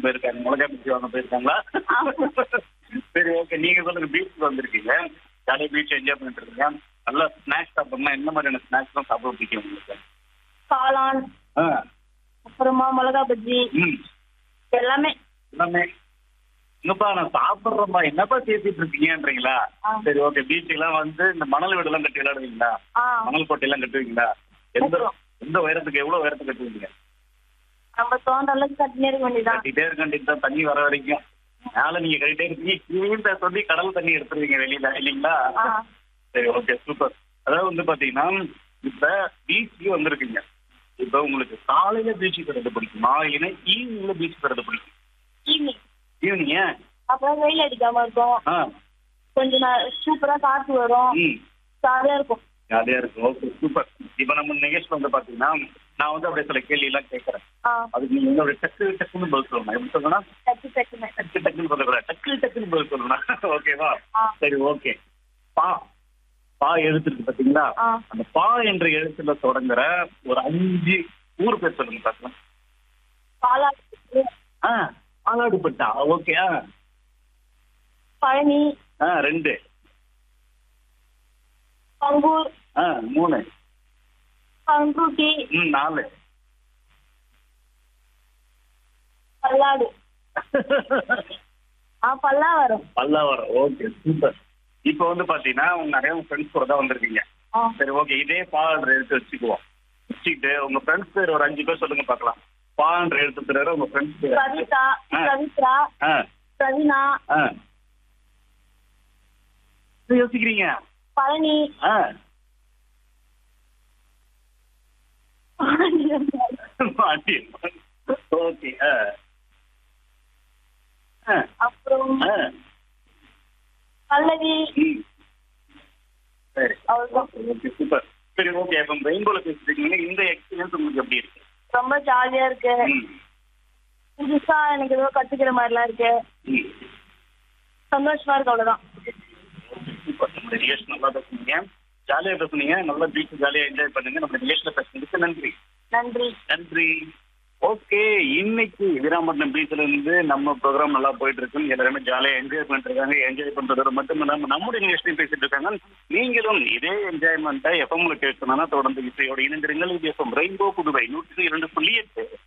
போயிருக்காங்க மிளகா பீச் வாங்க போயிருக்காங்களா சரி ஓகே நீங்க சொல்லுங்க பீச்சுக்கு வந்திருக்கீங்க ஜாலியாக பீச் என்ஜாய் பண்ணிட்டு இருக்கீங்க நல்லா ஸ்நாக்ஸ் சாப்பிடணும்னா என்ன மாதிரியான ஸ்நாக்ஸ் தான் சாப்பிட பிடிக்கும் உங்களுக்கு காளான் ஆ அப்புறமா மிளகா பஜ்ஜி ம் எல்லாமே எல்லாமே என்னப்பா நான் சாப்பிட்றேன்ப்பா என்னப்பா பேசிட்டு இருக்கீங்கன்றீங்களா ஆ. சரி ஓகே பீச்சுக்கெல்லாம் வந்து இந்த மணல் வீடெல்லாம் கட்டி விளையாடுவீங்களா ஆ மணல் கோட்டையெல்லாம் கட்டுவீங்களா எந்த கட்டுவோம். எந்த உயரத்துக்கு எவ்வளவு உயரத்துக்கு கட்டுவீங்க நம்ம தோன்ற அளவுக்கு கட்டினே இருக்க வேண்டியதான் கட்டிட்டே இருக்க தான் தண்ணி வர வரைக்கும் மேல நீங்க கட்டிட்டே இருக்கீங்க கீழே சொல்லி கடல் தண்ணி எடுத்துருவீங்க வெளியில இல்லைங்களா ஆ சரி ஓகே சூப்பர் அதாவது வந்து பாத்தீங்கன்னா இப்ப பீச்சுக்கு வந்திருக்கீங்க இப்ப உங்களுக்கு காலையில பீச்சுக்கு வரது பிடிக்குமா இல்லைன்னா ஈவினிங்ல பீச்சுக்கு வரது பிடிக்கும் ஈவினிங் ஈவினிங் ஏன் அப்புறம் வெயில் அடிக்காம இருக்கும் ஆ கொஞ்சம் ந- சூப்பரா காத்து வரும் ம் ஜாலியா இருக்கும் ஜாலியா இருக்கு ஓகே சூப்பர் இப்ப நம்ம நிகழ்ச்சி வந்து பாத்தீங்கன்னா நான் வந்து அப்படியே சில கேள்வி எல்லாம் கேட்கறேன் ஆ அதுக்கு நீங்க வந்து அப்படியே டக்கு டக்குன்னு பதில் சொல்லணும் எப்படி சொல்லணும் டக்கு டக்குன்னு டக்கு டக்குன்னு சொல்லக்கூடாது டக்கு டக்குன்னு பதில் சொல்லணும் ஓகேவா ஆ. சரி ஓகே பா பா எழுத்து இருக்கு பாத்தீங்களா ஆ. அந்த பா என்ற எழுத்துல தொடங்குற ஒரு அஞ்சு ஊர் பேர் சொல்லுங்க பாக்கலாம் பாலாறு ஆ ஆலாடுபட்டா ஓகே ஆ பழனி ஆ ரெண்டு பங்கூர் ஆ மூணு பண்ருட்டி ம் நாலு பல்லாடு ஆ பல்லாவரம் பல்லாவரம் ஓகே சூப்பர் இப்போ வந்து பாத்தீங்கன்னா உங்க நிறைய ஃப்ரெண்ட்ஸ் கூட தான் வந்திருக்கீங்க ஆ சரி ஓகே இதே பான்ற எழுத்து வச்சுக்குவோம் வச்சுக்கிட்டு உங்க ஃப்ரெண்ட்ஸ் பேர் ஒரு அஞ்சு பேர் சொல்லுங்க பார்க்கலாம் பான்ற எழுத்து தவிர உங்க ஃப்ரெண்ட்ஸ் பேர் கவிதா ஆ. கவித்ரா ஆ பிரவீனா ஆ இது யோசிக்கிறீங்க பழனி ஆ ஓகே ஆ ஆ அப்புறம் ஆ பல்லவி ம். சரி அவ்வளவுதான் ஓகே சூப்பர் சரி ஓகே இப்போ ரெயின்போல பேசிருக்கீங்க இந்த எக்ஸ்பீரியன்ஸ் உங்களுக்கு எப்படி இருக்கு ரொம்ப ஜாலியா இருக்கு ம் புதுசா எனக்கு ஏதோ கத்துக்கிற மாதிரிலாம் இருக்கு ம் சந்தோஷமா இருக்கு அவ்வளவுதான் சூப்பர் நம்மளுடைய நிகழ்ச்சி நல்லா பேசுனீங்க ஜாலியாக பேசுனீங்க நல்லா பீச் ஜாலியாக என்ஜாய் பண்ணுங்க நம்ம நிகழ்ச்சியில் பேசுனதுக்கு நன்றி நன்றி நன்றி ஓகே இன்னைக்கு வீராம்பட்டினம் பீச்ல இருந்து நம்ம ப்ரோக்ராம் நல்லா போயிட்டு இருக்கு எல்லாருமே ஜாலியா என்ஜாய் பண்ணிட்டு இருக்காங்க என்ஜாய் பண்றதோட மட்டும் இல்லாம நம்முடைய நிகழ்ச்சியும் பேசிட்டு இருக்காங்க நீங்களும் இதே என்ஜாய்மெண்ட்டை எஃப்எம்ல கேட்கணும்னா தொடர்ந்து இசையோட இணைந்திருங்கள் இது எஃப்எம் ரெயின்போ புதுவை நூற்றி இரண்டு புள்ளி எட்டு